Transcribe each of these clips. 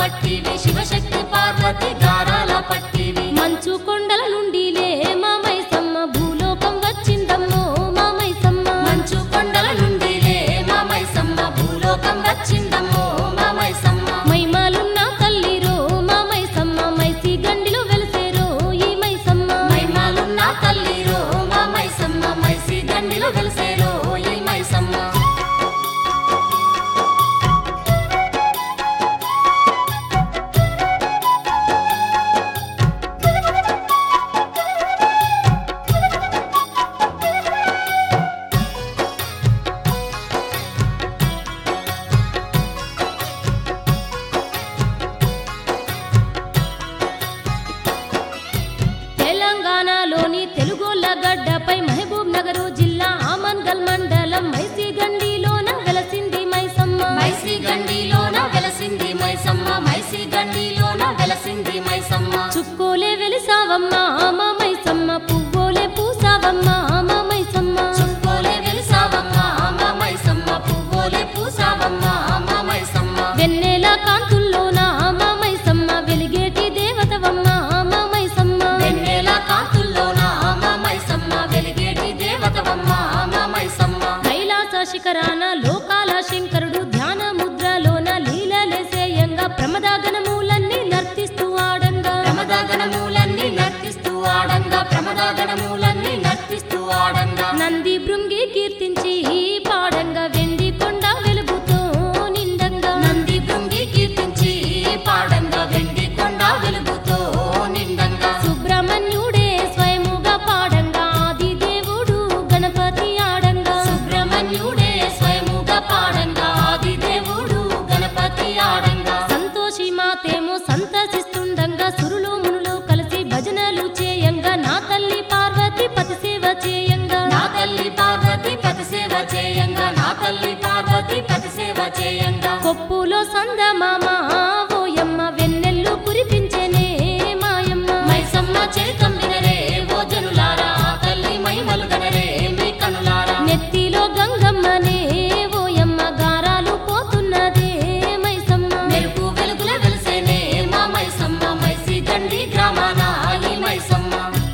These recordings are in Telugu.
పట్టివి శివశక్తి పార్వతి గారాల పట్టివి మంచు కొండల నుండి లే మా మైసమ్మ భూలోకం వచ్చిందమ్మో మా మైసమ్మ మంచు కొండల నుండి లే మా మైసమ్మ భూలోకం వచ్చిందమ్మో మా మైసమ్మ మైమాలున్న తల్లిరో మా మైసమ్మ మైసి గండిలో వెలిసేరో ఈ మైసమ్మ మైమాలున్న తల్లిరో మా మైసమ్మ మైసి గండిలో వెలిసేరో ఈ మైసమ్మ తెలంగాణలోని తెలుగోళ్ళ గడ్డపై మహబూబ్ నగరు జిల్లా ఆమన్గల్ మండలం మైసి గండిలోన వెలసింది మైసమ్మ మైసి గండిలోన వెలసింది మైసమ్మ మైసి గండిలోన వెలసింది మైసమ్మ చుక్కోలే వెలిసావమ్మ మా మైసమ్మ పువ్వోలే పూసావమ్మ మా మైసమ్మ చుక్కోలే వెలిసావమ్మ మా మైసమ్మ పువ్వులే పూసావమ్మ మా మైసమ్మ వెన్నెల కాంతుల్లోన మా మైసమ్మ వెలిగేటి దేవతవమ్మ మా మైసమ్మ వెన్నెల కాంతుల్లోన మా మైసమ్మ వెలిగేటి దేవతవమ్మ మా మైసమ్మ కైలాస శిఖరాన లోకాల శంకరుడు ధ్యాన ముద్రలోన లీలలేసేయంగా ప్రమదాగనములన్నీ నర్తిస్తూ ఆడంగా ప్రమదాగణములన్నీ నర్తిస్తూ ఆడంగా ప్రమదాగణములన్నీ నర్తిస్తూ ఆడంగా నంది భృంగి కీర్తించి పాడంగా వెండి కొండ వెలుగుతో నిండంగా నంది భృంగి కీర్తించి పాడంగా వెండి కొండ వెలుగుతో నిండంగా సుబ్రహ్మణ్యుడే స్వయముగా పాడంగా ఆది దేవుడు గణపతి ఆడంగా సుబ్రహ్మణ్యుడే స్వయముగా పాడంగా ఆది దేవుడు గణపతి ఆడంగా సంతోషి మాతేమో సంతసిస్తుండంగా సురులు మునులు కలిసి భజనలు చేయంగా నా తల్లి పార్వతి పతి సేవ చేయంగా నా తల్లి పార్వతి పతి సేవ చేయంగా నా తల్లి పార్వతి పతి సేవ చేయంగా కొప్పులో సందమామ ఓయమ్మ వెన్నెల్లు కురిపించెనే మాయమ్మ మైసమ్మ చరితం వినరే ఓ జనులారా ఆ తల్లి మైమలు గనరే మీ కనులారా నెత్తిలో గంగమ్మనే ఓయమ్మ గారాలు పోతున్నదే మైసమ్మ మెరుపు వెలుగుల వెలిసేనే మా మైసమ్మ మైసి గండి గ్రామాన ఈ మైసమ్మ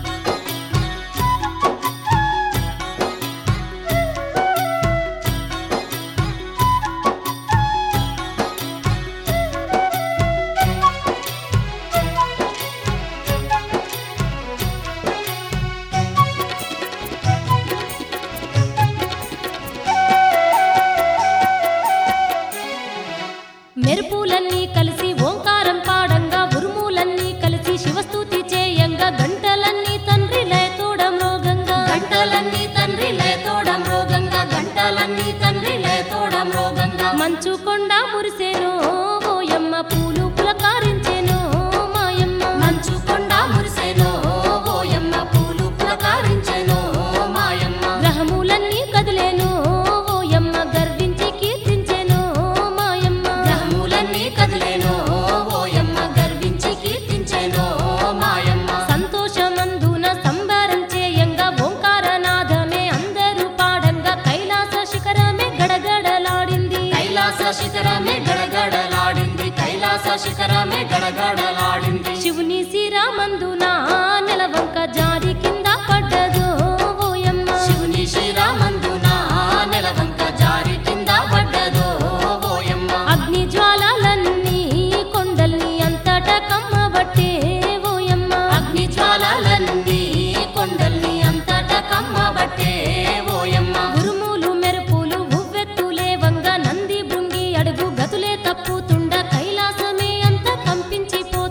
మెరుపులన్నీ కలిసి ఓంకారం పాడంగా ఉరుములన్నీ కలిసి శివస్తుతి చేయంగా గంటలన్నీ తండ్రి లయతోడం రోగంగా గంటలన్నీ తండ్రి లేతోడం రోగంగా గంటలన్నీ తండ్రి లేతోడం రోగంగా మంచు కొండ మురిసేనో ఓయమ్మ పూలు పులకారించెనో మాయమ్మ మంచు కొండ మురిసేనో ఓయమ్మ పూలు పులకారించెనో మాయమ్మ గ్రహములన్నీ కదిలేనో ఓయమ్మ గర్వించి కీర్తించెనో మాయమ్మ గ్రహములన్నీ కదిలేనో ఓయమ్మ గర్వించి కీర్తించెనో మాయమ్మ సంతోషమందున సంబరం చేయంగా ఓంకారనాదమే అందరూ పాడంగా కైలాస శిఖరమే గడగడలాడింది కైలాస శిఖరమే గడగడలాడింది కైలాస శిఖరమే గడగడలాడింది శివుని శ్రీరామందున నెలవంక జారి కింద పడ్డదో ఓయమ్మ శివుని శ్రీరామందున నెలవంక జారి కింద పడ్డదో ఓయమ్మ అగ్ని జ్వాలలన్నీ కొండల్ని అంతటా కమ్మబట్టే ఓయమ్మ అగ్ని జ్వాలలన్నీ కొండల్ని అంతటా కమ్మబట్టే ఓయమ్మ ఉరుములు మెరుపులు ఉవ్వెత్తులే వంగ నంది బృంగి అడుగు గతులే తప్పుతుండ కైలాసమే అంత కంపించిపో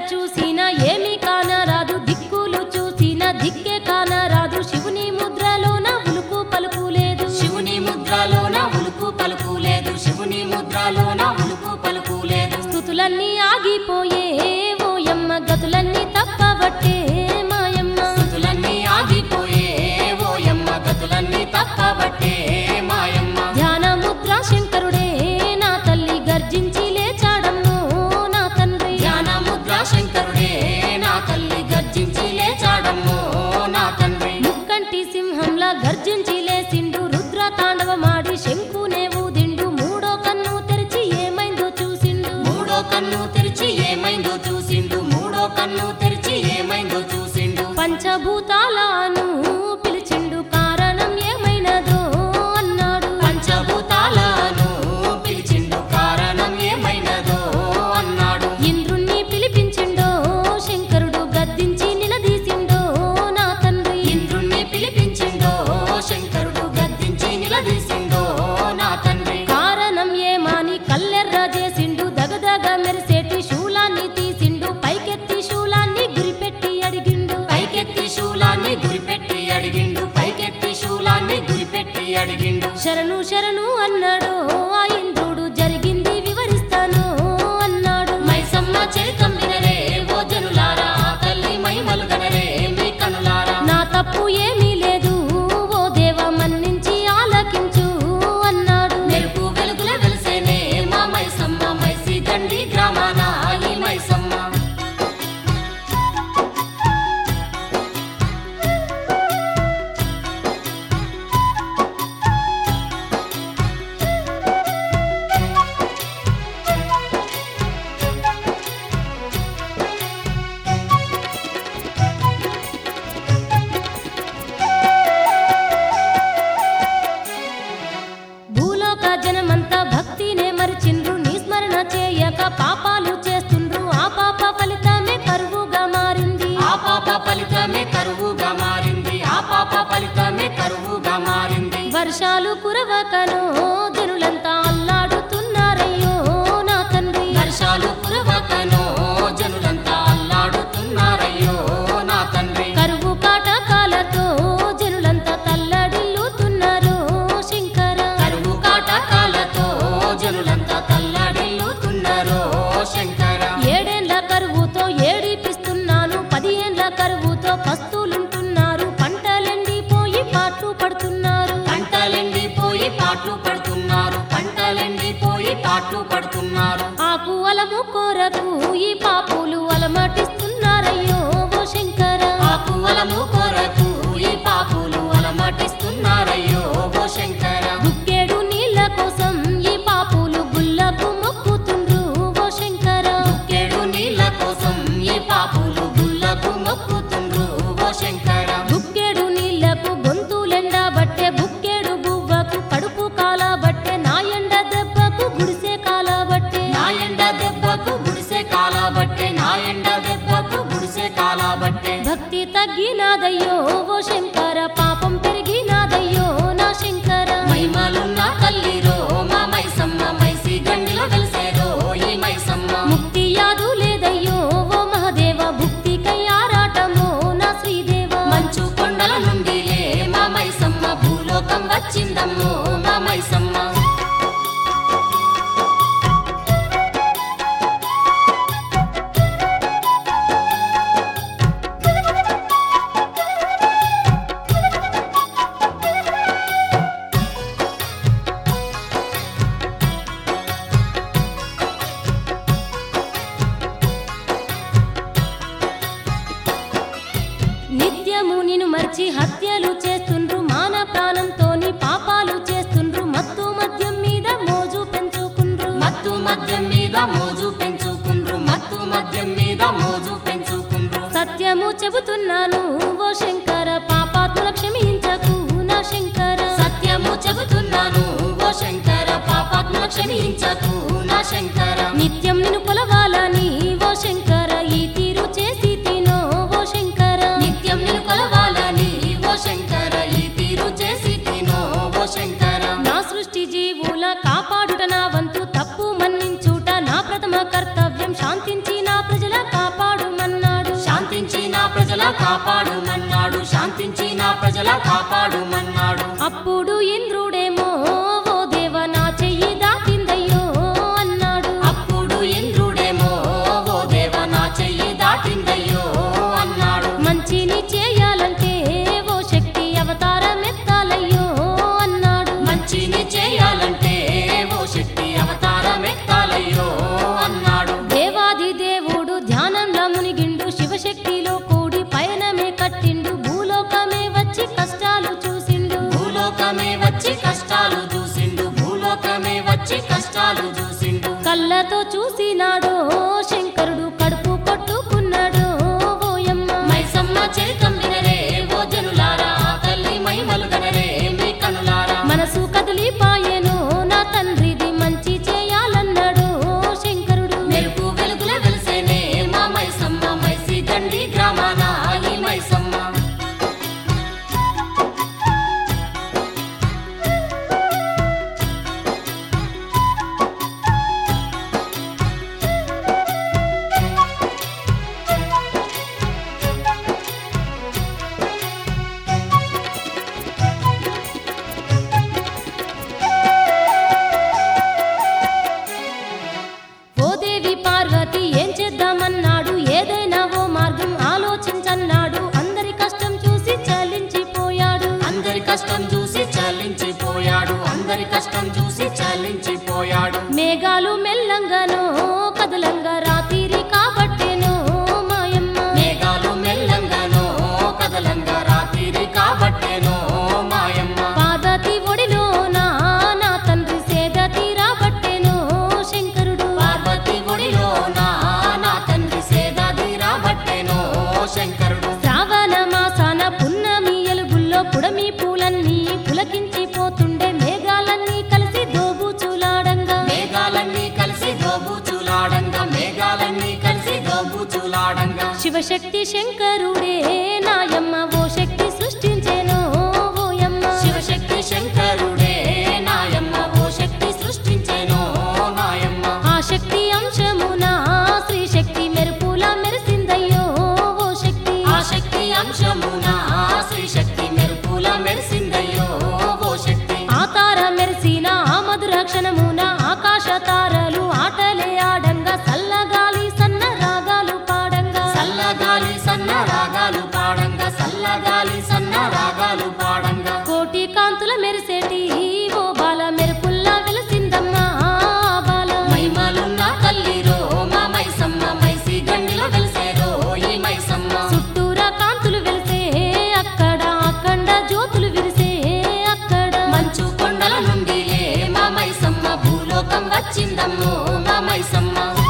చూసిన ఏమి కానరాదు దిక్కులు చూసిన దిక్కే కానరాదు శివుని ముద్రలోన ఉలుకు పలుకు లేదు శివుని ముద్రలోన ఉలుకు పలుకు లేదు శివుని ముద్రలోన ఉలుకు పలుకు లేదు స్థుతులన్నీ ఆగిపోయే ఓయమ్మ గతులన్నీ తప్పబట్టే మాయమ్మ స్థుతులన్నీ ఆగిపోయే ఓయమ్మ గతులన్నీ తప్పబట్టే మాయమ్మ ధ్యాన ముద్ర శంకరుడే నా తల్లి గర్జించి లేచాడమ్మో నా తండ్రి ధ్యాన ముద్ర శంకరుడే నా తల్లి గర్జించి లేచాడమ్మో నా తండ్రి ముక్కంటి సింహంలా గర్జించి లేసిండు రుద్ర తాండవమాడి శంకునే ఊదిండు మూడో కన్ను తెరిచి ఏమైందో చూసిండు మూడో కన్ను తెరిచి ఏమైందో చూసిండు మూడో కన్ను తెరిచి ఏమైందో చూసిండు పంచభూతాలను పిలిచిండు కారణం ఏమైనదో అన్నాడు పంచభూతాలను పిలిచిండు కారణం ఏమైనదో అన్నాడు ఇంద్రుణ్ణి పిలిపించిండో శంకరుడు గద్దించి నిలదీసిండో నా తండ్రి ఇంద్రుణ్ణి పిలిపించిండో శంకరుడు గద్దించి నిలదీసిండో నా తండ్రి కారణం ఏమాని కల్లెర్ర చేసిండు దగదగ మెరిసేటి శూలాన్ని తీసిండు పైకెత్తి శూలాన్ని గురిపెట్టి అడిగిండు పైకెత్తి శూలాన్ని గురిపెట్టి అడిగిండు పైకెత్తి శూలాన్ని గురిపెట్టి అడిగిండు శరణు శరణు అన్నాడు ఆ ఇంద్రుడు జరిగింది వివరిస్తాను అన్నాడు మైసమ్మ చరితం వినరే ఓ జనులారా తల్లి మైమలు గనరే మీ కనులారా నా తప్పు ఏమీ లేదు ఓ దేవ మన్నించి ఆలకించు అన్నాడు మెరుపు వెలుగుల వెలిసేనే మా మైసమ్మ మైసి దండి గ్రామాన ఈ మైసమ్మ భూలోక జనమంతా భక్తినే మరిచిండ్రు నీ స్మరణ చేయక పాపాలు చేస్తుండ్రు ఆ పాప ఫలితమే కరువుగా మారింది ఆ పాప ఫలితమే కరువుగా మారింది ఆ పాప ఫలితమే కరువుగా మారింది వర్షాలు కురవకనో జనులంతా అల్లాడుతున్నారయ్యో నా తండ్రి వర్షాలు కురవకనో జనులంతా అల్లాడుతున్నారయ్యో నా తండ్రి కరువు కాటకాలతో జనులంతా తల్లడిల్లుతున్నారు శంకర కరువు కాటకాలతో జనులంతా తల్లడిల్లుతున్నారో శంకర ఏడేండ్ల కరువుతో ఏడిపిస్తున్నాను పదిహేండ్ల కరువుతో పస్తులుంటున్నారు పంటలెండిపోయి పాట్లు పడుతున్నారు పంటలెండిపోయి పాటలు పడుతున్నారు పంటలెండిపోయి పాటలు పడుతున్నారు ఆకు అలము కోరకు ఈ పాపులు అలమటిస్తున్నారయ్యో ఓ శంకర ఆకు వలము కొరకు ఈ పాపులు అలమటిస్తున్నారయ్యో ఓ శంకర దుక్కేడు నీళ్ళ కోసం ఈ పాపులు గుల్లకు మొక్కుతుండ్రు ఓ శంకర కేడు నీళ్ళ కోసం ఈ పాపులు గుళ్ళకు మొక్కుతుండ్రు ఓ శంకర దుక్కేడు నీళ్లకు గొంతులెండబట్టే బుక్కేడు బువ్వకు కడుపు కాలబట్టే నా ఎండ దెబ్బకు గుడిసే కాలబట్టే నా ఎండ దెబ్బకు గుడిసె కాలబట్టే నా ఎండ దెబ్బకు గుడిసె కాలబట్టే భక్తి తగ్గినాదయ్యో ఓ శంకర పాపం పెరిగినాదయ్యో నా శంకర మైమలున్న తల్లిరో మా మైసమ్మ మైసి గండిలో వెలిసేరో ఈ మైసమ్మ ముక్తి యాదు లేదయ్యో ఓ మహదేవ భుక్తికై ఆరాటమో నా శ్రీదేవ మంచు కొండల నుండి లే మా మైసమ్మ భూలోకం వచ్చిందమ్మో మా మైసమ్మ నిత్యము నిన్ను మర్చి హత్యలు చేస్తుండ్రు మాన ప్రాణంతోని పాపాలు చేస్తుండ్రు మత్తు మద్యం మీద మోజు పెంచుకుండ్రు మత్తు మద్యం మీద మోజు పెంచుకుండ్రు మత్తు మద్యం మీద మోజు పెంచుకుండ్రు సత్యము చెబుతున్నాను ఓ శంకర పాపాత్ముల క్షమించకు నా శంకర సత్యము చెబుతున్నాను ఓ శంకర పాపాత్మ క్షమించకు నా శంకర నిత్యం నిన్ను కొలవాలని ఓ శంకర ఈ తీరు చేసి తినో ఓ శంకర నిత్యం నిన్ను కొలవాలని ఓ శంకర ఈ తీరు చేసి తినో ఓ శంకర నా సృష్టి జీవుల కాపాడుట నా వంతు తప్పు మన్నించుట నా ప్రథమ కర్తవ్యం శాంతించి నా ప్రజల కాపాడు కాపాడుమన్నాడు అప్పుడు ఇంద్రుడేమో ఓ దేవ నా చెయ్యి దాటిందయ్యో అన్నాడు అప్పుడు ఇంద్రుడేమో ఓ దేవ నా చెయ్యి దాటిందయ్యో అన్నాడు మంచిని చేయాలంటే ఓ శక్తి అవతారం ఎత్తాలయ్యో అన్నాడు మంచిని చేయాలంటే ఓ శక్తి అవతారం ఎత్తాలయ్యో అన్నాడు దేవాది దేవుడు ధ్యానంలో మునిగిండు శివశక్తిలో కూడి పయనమే కట్టిండు భూలోకమే వచ్చి కష్టాలు చూసిండు భూలోకమే వచ్చి కష్టాలు చూసిండు భూలోకమే వచ్చి కష్టాలు చూసిండు కళ్ళతో చూసినాడో శంకరుడు కడుపు కొట్టుకున్నాడు ఓయమ్మ మైసమ్మ చరితం వినరే ఓ జనులారా తల్లి మైమలు గనరే మీ కనులారా మనసు కదిలిపాయెను నా తండ్రిది మంచి చేయాలన్నాడు శంకరుడు మెరుపు వెలుగుల వెలిసేనే మా మైసమ్మ మైసి దండి గ్రామాన ఈ మైసమ్మ ఓ దేవి పార్వతి ఏం చేద్దామన్నాడు ఏదైనా ఓ మార్గం ఆలోచించన్నాడు అందరి కష్టం చూసి చలించిపోయాడు అందరి కష్టం చూసి చలించిపోయాడు అందరి కష్టం చూసి చలించిపోయాడు మేఘాలు మెల్లంగానో కదలంగా రాతిరి కాబట్టేనో మాయమ్మ మేఘాలు మెల్లంగానో కదలంగా రాత్రి కాబట్టేనో మాయమ్మ పార్వతి ఒడిలోనా నా తండ్రి సేద తీరాబట్టేనో శంకరుడు పార్వతి గుడిలో నా నా తండ్రి సేదాది రాబట్టేనో శంకరుడు శ్రావణ మాసాన పున్నమి ఎలుగుల్లో పుడమి పూలన్నీ పులకించిపోతుండే మేఘాలన్నీ కలిసి దోబూచులాడంగా మేఘాలన్నీ కలిసి దోబూచులాడంగా మేఘాలన్నీ కలిసి దోబూచులాడంగా శివశక్తి శంకరుడే నాయమ్మ ఓ శక్తి సృష్టించేనో ఓయమ్మ శివశక్తి శంకరుడే నాయమ్మ ఓ శక్తి సృష్టించేనో నాయమ్మ ఆ శక్తి అంశమున శ్రీ శక్తి మెరుపుల మెరిసిందయ్యో ఓ శక్తి ఆ శక్తి అంశమున శ్రీ శక్తి మెరుపుల మెరిసిందయ్యో ఓ శక్తి ఆ తార మెరిసిన ఆ మధుర క్షణమున ఆకాశ తారలు ఆటలే ఆడంగా చల్లగాలి సన్న రాగాలు పాడంగా సల్లగాలి సన్న రాగాలు పాడంగా సల్లగాలి సన్న రాగాలు పాడంగా కోటి కాంతుల మెరిసేటి ఓ బాల మెరుపుల్లా వెలసిందమ్మా ఆ బాల మైమలున్న తల్లిరో మా మైసమ్మ మైసి గండిలో వెలిసేరో ఈ మైసమ్మ చుట్టూరా కాంతులు వెలిసే అక్కడ అక్కడ జ్యోతులు విరిసే అక్కడ మంచు కొండల నుండి మా మైసమ్మ భూలోకం వచ్చిందమ్మో మా మైసమ్మ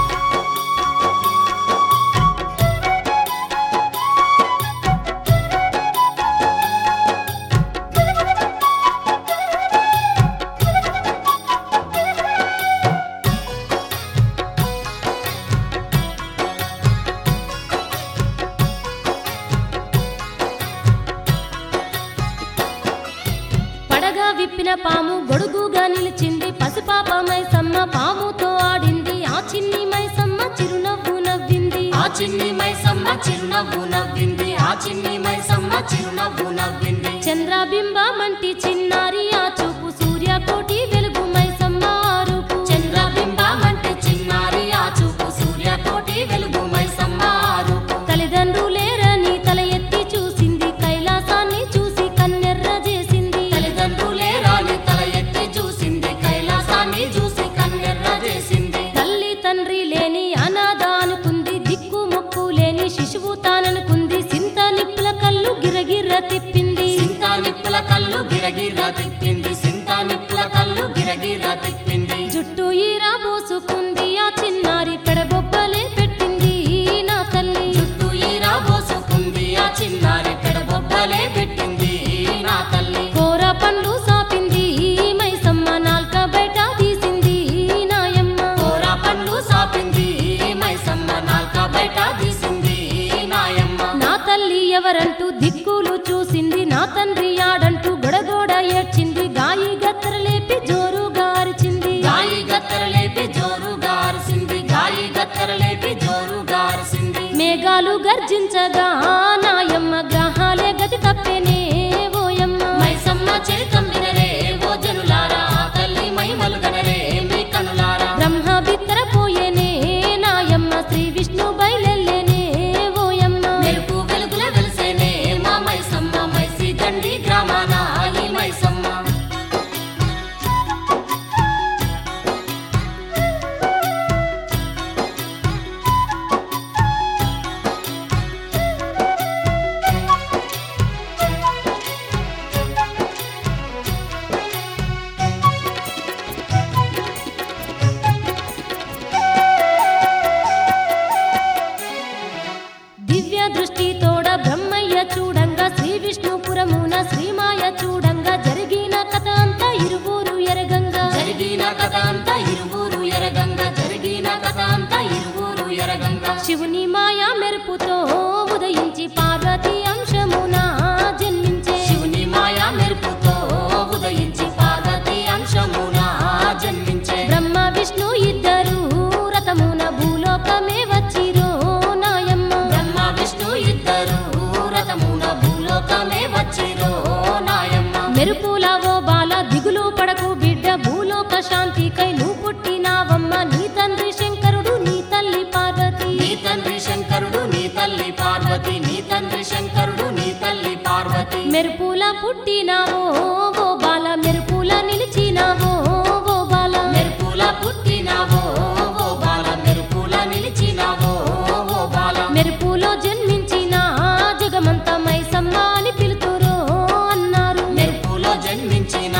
పడగా విప్పిన పాము గొడుగుగా నిలిచింది పసిపాప మైసమ్మ పాముతో ఆడింది ఆ చిన్ని మైసమ్మ చిరునవ్వు నవ్వింది ఆ చిన్ని మైసమ్మ చిరునవ్వు నవ్వింది ఆ చిన్ని మైసమ్మ చిరునవ్వు నవ్వింది చంద్రబింబమంటి చిన్నారి ఆ చూపు సూర్యకోటి వెలుగు మైసమ్మ ఆ రూపు చంద్రబింబమంటే చిన్నారి ఆ చూపు సూర్యకోటి వెలుగు మైసమ్మ ఆ రూపు తల్లిదండ్రులేరని తల ఎత్తి చూసింది కైలాసాన్ని చూసి కన్నెర్ర చేసింది తల్లిదండ్రులే రాని తల ఎత్తి చూసింది కైలాసాన్ని చూసి కన్నెర్ర చేసింది తల్లి తండ్రి లేని అనాథ అనుకుంది దిక్కు మొక్కు లేని శిశువు తాననుకుంది సింత నిప్పుల కళ్ళు గిరగిర్ర తిప్పింది సింతా నిప్పుల కళ్ళు గిరగిర తిప్పింది సింతా నిప్పుల కళ్ళు గిరగిర తిప్పింది జుట్టు ఈరా పోసుకుంది ఆ చిన్నారి పెడబొబ్బలే పెట్టింది నా తల్లి చుట్టూ ఈరా పోసుకుంది ఆ చిన్నారి పెడబొబ్బలే పెట్టింది నా తల్లి కూర పండ్లు సాపింది మైసమ్మ నాల్క బయట తీసింది నాయమ్మ కూర పండ్లు సాపింది మైసమ్మ నాల్క బయట తీసింది నాయమ్మ నా తల్లి ఎవరంటూ దిక్కులు చూసింది నా తండ్రి ఆడంటూ గొడగోడ ఏడ్చింది గాయి గత్తర లేపి జోరుగా అరిచింది గాయి గత్తర లేపి జోరుగా అరిసింది గాయి గత్తర లేపి జోరుగా అరిసింది మేఘాలు గర్జించగా నాయమ్మ గ్రహాలే గతి తప్పేనే ఓయమ్మ చరితం వినరే ఓ జనులారా ఆ తల్లి మహిమలు గనరే మీ కనులారా బ్రహ్మ బిత్తరపోయేనే నాయమ్మ శ్రీ విష్ణు బయలెల్లేనే ఓయమ్మ మెరుపు వెలుగుల వెలిసేనే మా మైసమ్మ మైసి గండి గ్రామాన ఈ మైసమ్మ దివ్య దృష్టి తోడ బ్రహ్మయ్య చూడంగా శ్రీ విష్ణుపురమున శ్రీమాయ చూడంగా జరిగిన కథ అంతా ఇరువురు ఎరగంగా జరిగిన కథ అంతా ఇరువురు ఎరగంగా జరిగిన కథ అంతా ఇరువురు ఎరగంగా శివుని మాయా మెరుపుతో ఉదయించి పార్వతి అంశమున జన్మించే శివుని మాయా మెరుపుతో ఉదయించి పార్వతి అంశమున జన్మించే బ్రహ్మ విష్ణు ఇద్దరు రథమున భూలోకమే వచ్చిరో నాయమ్మ బ్రహ్మ విష్ణు ఇద్దరు రథమున భూలోకమే వచ్చిరో నాయమ్మ మెరుపుల ఓ బాల దిగులు పడకు బిడ్డ భూలోక శాంతికై నువ్వు పుట్టినావమ్మ నీ తండ్రి శంకరుడు నీ తల్లి పార్వతి నీ తండ్రి శంకరుడు నీ తల్లి పార్వతి నీ తండ్రి శంకరుడు నీ తల్లి పార్వతి మెరుపుల పుట్టినావో ఓ బాల మెరుపుల నిలిచినావో ఓ బాల మెరుపుల పుట్టినావో ఓ బాల మెరుపుల నిలిచినావో ఓ బాల మెరుపులో జన్మించిన జగమంత మైసమ్మ అని పిలుతురో అన్నారు మెరుపులో జన్మించిన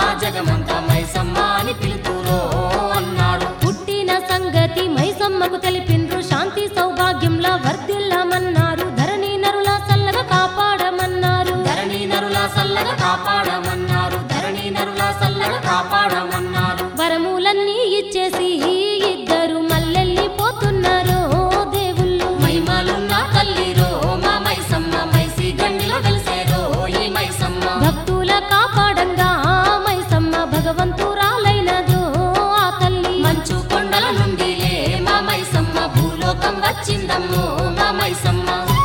జగమంత మైసమ్మ అని పిలుతురో అన్నాడు పుట్టిన సంగతి మైసమ్మకు తెలిపిండ్రు శాంతి సౌభాగ్యంలా వర్ధిల్లమన్నారు ధరణి నరుల సల్లగా కాపాడమన్నారు ధరణి నరుల సల్లగా కాపాడమన్నారు ధరణి నరుల సల్లగా కాపాడమన్నారు వరములన్నీ ఇచ్చేసి ఇద్దరు మల్లెల్లి పోతున్నారు దేవుళ్ళు మహిమలున్న తల్లిరో మా మైసమ్మ మైసి గండిలో వెలిసేరో ఈ మైసమ్మ భక్తుల కాపాడంగా మైసమ్మ భగవంతురాలైనదో ఆ తల్లి మంచు కొండల నుండి లే మా మైసమ్మ భూలోకం వచ్చిందమ్మో మా మైసమ్మ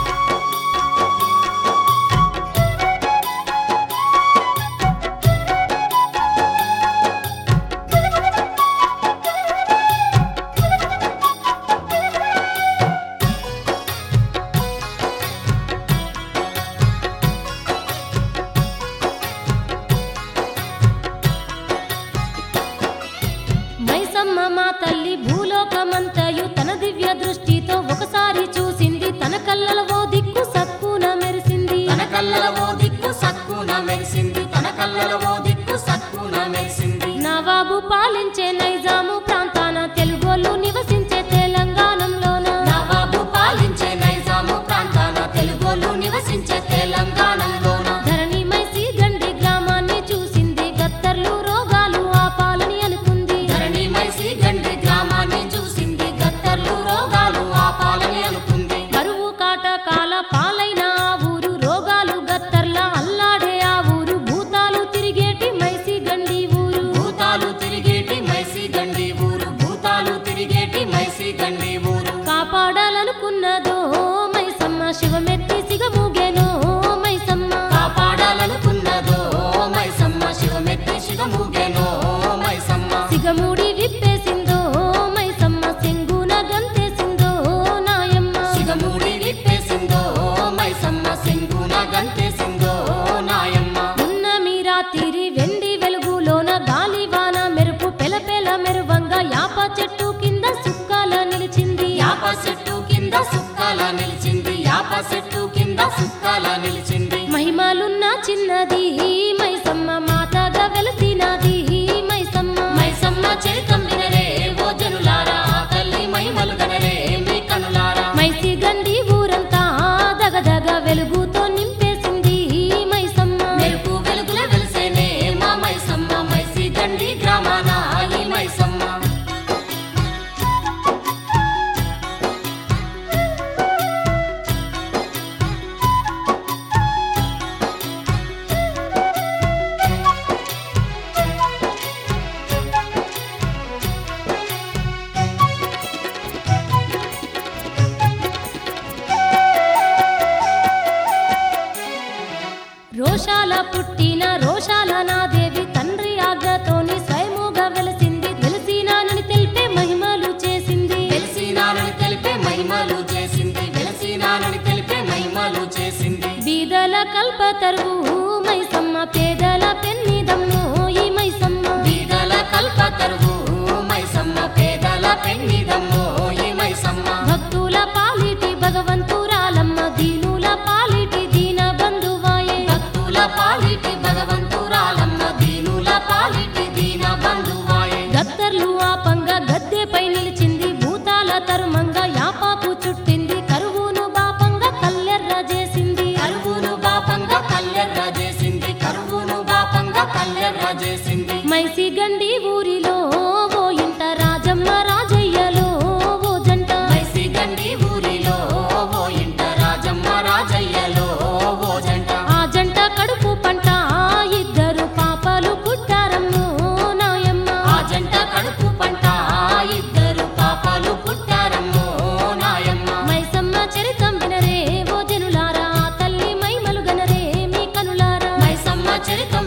మైసమ్మ మా తల్లి భూలోకమంతయు తన దివ్య దృష్టితో ఒకసారి చూసింది తన కళ్ళలో ఓ దిక్కు సక్కున మెరిసింది తన కళ్ళల ఓ దిక్కు సక్కున మెరిసింది తన కళ్ళల ఓ దిక్కు సక్కున మెరిసింది నవాబు పాలించే నైజాము ప్రాంతాన తెలుగోళ్ళు నివసించే తెలంగాణంలోన నవాబు పాలించే నైజాము ప్రాంతాన తెలుగోలు నివసించే తెలంగాణలోన ధరణి మైసి గండి గ్రామాన్ని చూసింది గత్తర్లు రోగాలు ఆపాలని అనుకుంది ధరణి మైసి గండి గ్రామాన్ని చూసింది గత్తర్లు రోగాలు ఆపాలని అనుకుంది కరువు కాటకాల పాలైన ఆ ఊరు రోగాలు గత్తర్ల అల్లాడే ఆ ఊరు భూతాలు తిరిగేటి మైసి గండి ఊరు భూతాలు తిరిగేటి మైసి గండి ఊరు భూతాలు తిరిగేటి మైసి గండి ఊరు కాపాడాలనుకున్నదో మైసమ్మ శివమెత్తి సిగమూగెనో మైసమ్మ కాపాడాలనుకున్నదో మైసమ్మ శివమెత్తి శివమూగెనో మైసమ్మ సిగముడి విప్పేసిందో మైసమ్మ సెంగున గంతేసిందో నాయమ్మ శివమూడి విప్పేసిందో మైసమ్మ సింగున గంతేసిందో నాయమ్మ ఉన్న మీరాతిరి వెండి వెలుగులోన గాలివాన మెరుపు పెలపెల మెరువంగా యాప చెట్టు కింద సుక్కాల నిలిచింది యాప చెట్టు కింద సుక్కల నిలిచింది యాప చెట్టు కింద సుక్కల నిలిచింది మహిమలున్న చిన్నది మైసమ్మ మాతగా వెలసినది మైసమ్మ మైసమ్మ చరితం వినరే ఓ జనులారా ఆ తల్లి మహిమలు గనరే మీ కనులారా మైసి గండి ఊరంతా దగదగ వెలుగుతో నింపేసింది మైసమ్మ మెరుపు వెలుగుల వెలిసేనే మా మైసమ్మ మైసి గండి గ్రామాన ఈ మైసమ్మ కల్పతరువు మైసమ్మ పేదల పెన్నిదమ్మో ఈ మైసమ్మ బీదల కల్పతరువు మైసమ్మ పేదల పెన్నిదమ్మో ఈ మైసమ్మ భక్తుల పాలిటి భగవంతురాలమ్మ దీనుల పాలిటి దీన బంధువాయే భక్తుల పాలిటి భగవంతురాలమ్మ దీనుల పాలిటి దీన బంధువాయే గద్దర్లు ఆపంగా గద్దెపై నిలిచింది భూతాల తరుమంగా యాపాపు చుట్టింది కరువును బాపంగా కల్లెర్ర చేసింది కరువును బాపంగా కల్లెర్ర చేసింది కరువును బాపంగా కల్లెర్ర చేసింది మైసి గండి ఊరిలో ఓ ఇంట రాజమ్మ రాజయ్యలో ఓ జంట మైసి గండి ఊరిలో ఓ ఇంట రాజమ్మ రాజయ్యలో ఓ జంట ఆ జంట కడుపు పంట ఇద్దరు పాపలు పుట్టారమ్మో నాయమ్మ ఆ జంట కడుపు పంట ఇద్దరు పాపాలు పుట్టారమ్మో నాయమ్మ మైసమ్మ చరితం వినరే ఓ జనులారా తల్లి మైమలు గనరే మీ కనులారా మైసమ్మ చరితం